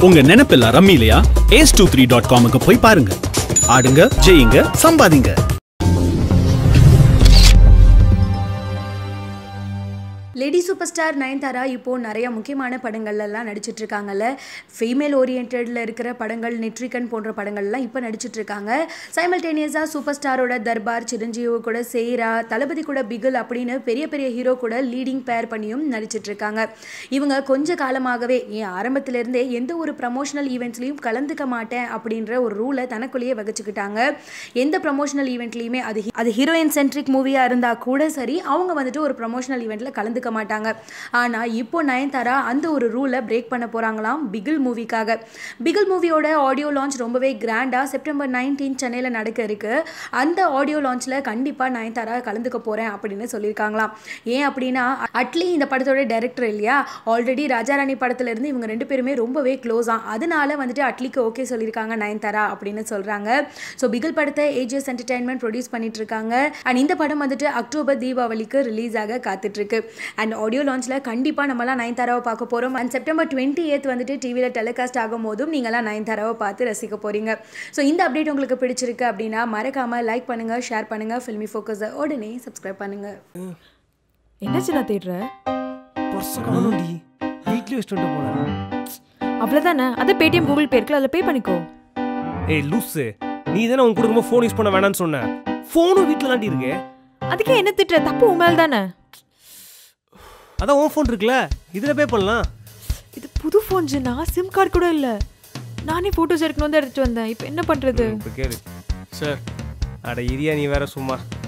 உங்க நினைப்பெல்லாம் ரம்மி இல்லையா ஏஸ் டூ த்ரீ டாட் காமுக்கு போய் பாருங்க ஆடுங்க ஜெயிங்க சம்பாதிங்க லேடி சூப்பர் ஸ்டார் நயன்தாரா இப்போ நிறைய முக்கியமான படங்கள்லாம் நடிச்சிட்டு இருக்காங்கல்ல ஃபீமேல் ஓரியன்டில் இருக்கிற படங்கள் நெட்ரிகன் போன்ற படங்கள்லாம் இப்போ நடிச்சிட்டு இருக்காங்க சைமல்டேனியஸாக சூப்பர் ஸ்டாரோட தர்பார் சிரஞ்சீவி கூட சேரா தளபதி கூட பிகில் அப்படின்னு பெரிய பெரிய ஹீரோ கூட லீடிங் பேர் பண்ணியும் நடிச்சிட்டு இருக்காங்க இவங்க கொஞ்ச காலமாகவே என் ஆரம்பத்திலிருந்தே எந்த ஒரு ப்ரமோஷனல் ஈவெண்ட்ஸ்லையும் கலந்துக்க மாட்டேன் அப்படின்ற ஒரு ரூலை தனக்குள்ளேயே வகிச்சுக்கிட்டாங்க எந்த ப்ரமோஷனல் ஈவெண்ட்லையுமே அது ஹி- அது ஹீரோயின் சென்ட்ரிக் மூவியாக இருந்தால் கூட சரி அவங்க வந்துட்டு ஒரு ப்ரமோஷனல் ஈவெண்ட்டில் கலந்துக்க மாட்டாங்க ஆனால் இப்போ நயன்தாரா அந்த ஒரு ரூலை பிரேக் பண்ண போகிறாங்களாம் பிகில் மூவிக்காக பிகில் மூவியோட ஆடியோ லான்ச் ரொம்பவே கிராண்டாக செப்டம்பர் நைன்டீன் சென்னையில் நடக்க இருக்கு அந்த ஆடியோ லான்ச்சில் கண்டிப்பாக நயன்தாரா கலந்துக்க போகிறேன் அப்படின்னு சொல்லியிருக்காங்களாம் ஏன் அப்படின்னா அட்லி இந்த படத்தோட டைரக்டர் இல்லையா ஆல்ரெடி ராஜாராணி படத்துல இருந்து இவங்க ரெண்டு பேருமே ரொம்பவே க்ளோஸ் ஆ அதனால வந்துட்டு அட்லிக்கு ஓகே சொல்லியிருக்காங்க நயன்தாரா அப்படின்னு சொல்கிறாங்க ஸோ பிகில் படத்தை ஏஜிஎஸ் என்டர்டைன்மெண்ட் ப்ரொடியூஸ் பண்ணிட்டு இருக்காங்க அண்ட் இந்த படம் வந்துட்டு அக்டோபர் தீபாவளிக்கு ரிலீஸ் ஆக காத்துட்டு இருக்கு அண்ட் ஆடியோ லான்ச்சில் கண்டிப்பாக நம்மலாம் நயன்தாராவை பார்க்க போகிறோம் அண்ட் செப்டம்பர் டுவெண்ட்டி எய்த் வந்துட்டு டிவியில் டெலிகாஸ்ட் ஆகும் போதும் நீங்களாம் நயன்தாராவை பார்த்து ரசிக்க போறீங்க ஸோ இந்த அப்டேட் உங்களுக்கு பிடிச்சிருக்கு அப்படின்னா மறக்காம லைக் பண்ணுங்க ஷேர் பண்ணுங்க ஃபில்மி ஃபோக்கஸை உடனே சப்ஸ்கிரைப் பண்ணுங்க என்ன சின்ன தேடுற பர்ஸ் காணும்டி வீட்லயே வச்சுட்டு போனேன் அவ்வளோதானே அது பேடிஎம் கூகுள் பே இருக்குல்ல அதில் பே பண்ணிக்கோ ஏய் லூசு நீ தானே உன் கொடுக்கும்போது ஃபோன் யூஸ் பண்ண வேணாம்னு சொன்ன ஃபோனும் வீட்டில் தாண்டி இருக்கு அதுக்கே என்ன திட்டுற தப்பு உன் மேல் தானே அதான் உன் ஃபோன் இருக்குல்ல இதில் பே பண்ணலாம் இது புது ஃபோன் ஜின்னா சிம் கார்டு கூட இல்லை நானே ஃபோட்டோஸ் எடுக்கணும் தான் எடுத்துட்டு வந்தேன் இப்போ என்ன பண்ணுறது இப்போ கேளு சார் அட இரியா நீ வேற சும்மா